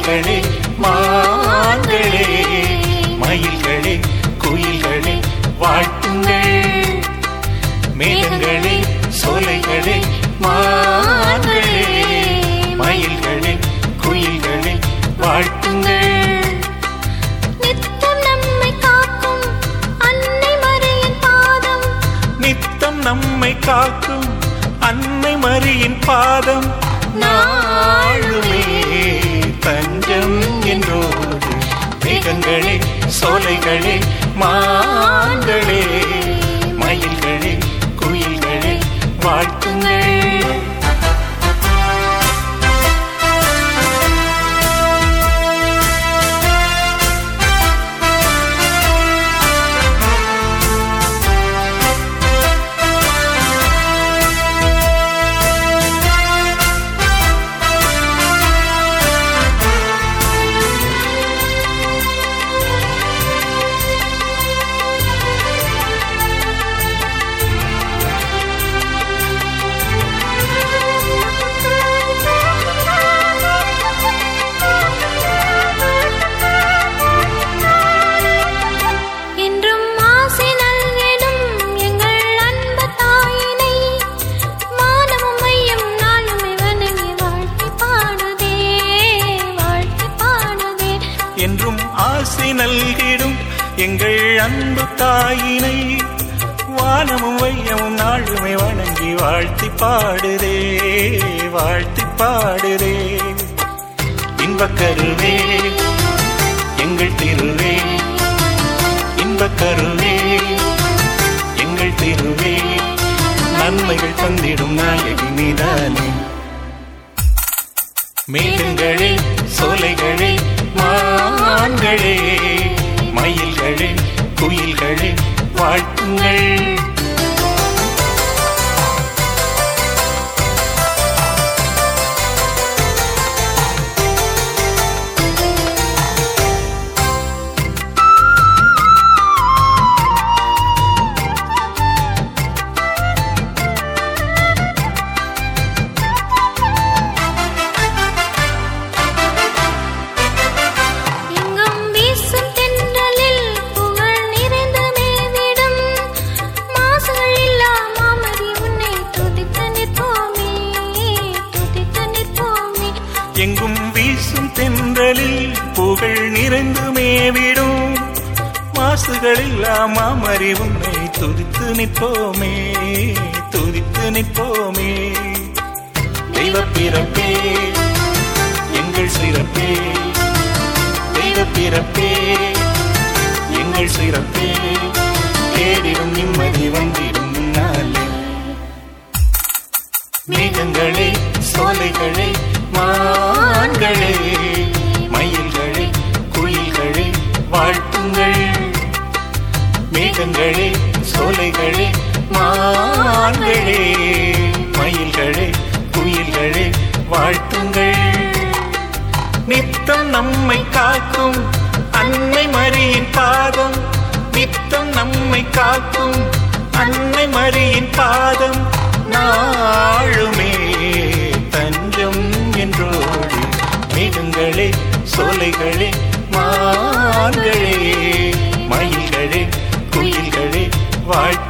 மயில்களே மான்களே மயில்களே குயில்களே வாழ்த்துங்கள் மேகங்களே சோலைகளே மான்களே மயில்களே குயில்களே வாழ்த்துங்கள் நித்தம் நம்மை காக்கும் அன்னை மரியின் பாதம் நித்தம் நம்மை காக்கும் அன்னை மரியின் பாதம் நாளுமே தஞ்சம் என்றோடு மேகங்களே சோலைகளே மான்களே மயில்களே குயில்களே வாழ்த்துங்கள் என்றும் ஆசை நல்கிடும் எங்கள் அன்பு தாயினை மானமும் மையம் நாளுமே வணங்கி வாழ்த்தி பாடுதே வாழ்த்தி பாடுதே என்றும் ஆசை நல்கிடும் எங்கள் அன்பு தாயினை வானமும் வையமும் நாளுமை வணங்கி வாழ்த்தி பாடுதே வாழ்த்தி பாடுதே இன்பக்கருவே எங்கள் திருவே இன்பக்கருவே எங்கள் திருவே நன்மைகள் தந்திடும் நாயகி நீதானே மேகங்களே சோலைகளே மான்களே மயில்களே குயில்களே வாழ்த்துங்கள் எங்கும் வீசும் தென்றலில் புகழ் நிறைந்து மேவிடும் மாசுகள் இல்லா மாமரி உன்னை துதித்து நிற்போமே துதித்து நிற்போமே எங்கும் வீசும் தென்றலில் புகழ் நிறைந்து மேவிடும் மாசுகளில்லா மாமரி உன்னை துதித்து நிற்போமே துதித்து நிற்போமே தெய்வ பிறப்பே எங்கள் சிறப்பே தெய்வ பிறப்பே எங்கள் சிறப்பே தேடிடும் நிம்மதி வந்திடும் நாளே மேகங்களே சோலைகளே மான்களே மயில்களே குயில்களே வாழ்த்துங்கள் மேகங்களே சோலைகளே மான்களே மயில்களே குயில்களே வாழ்த்துங்கள் நித்தம் நம்மை காக்கும் அன்னை மரியின் பாதம் நித்தம் நம்மை காக்கும் அன்னை மரியின் பாதம் நாளுமே தஞ்சம் என்றோடு மேகங்களே சோலைகளே மான்களே மயில்களே குயில்களே வாழ்த்து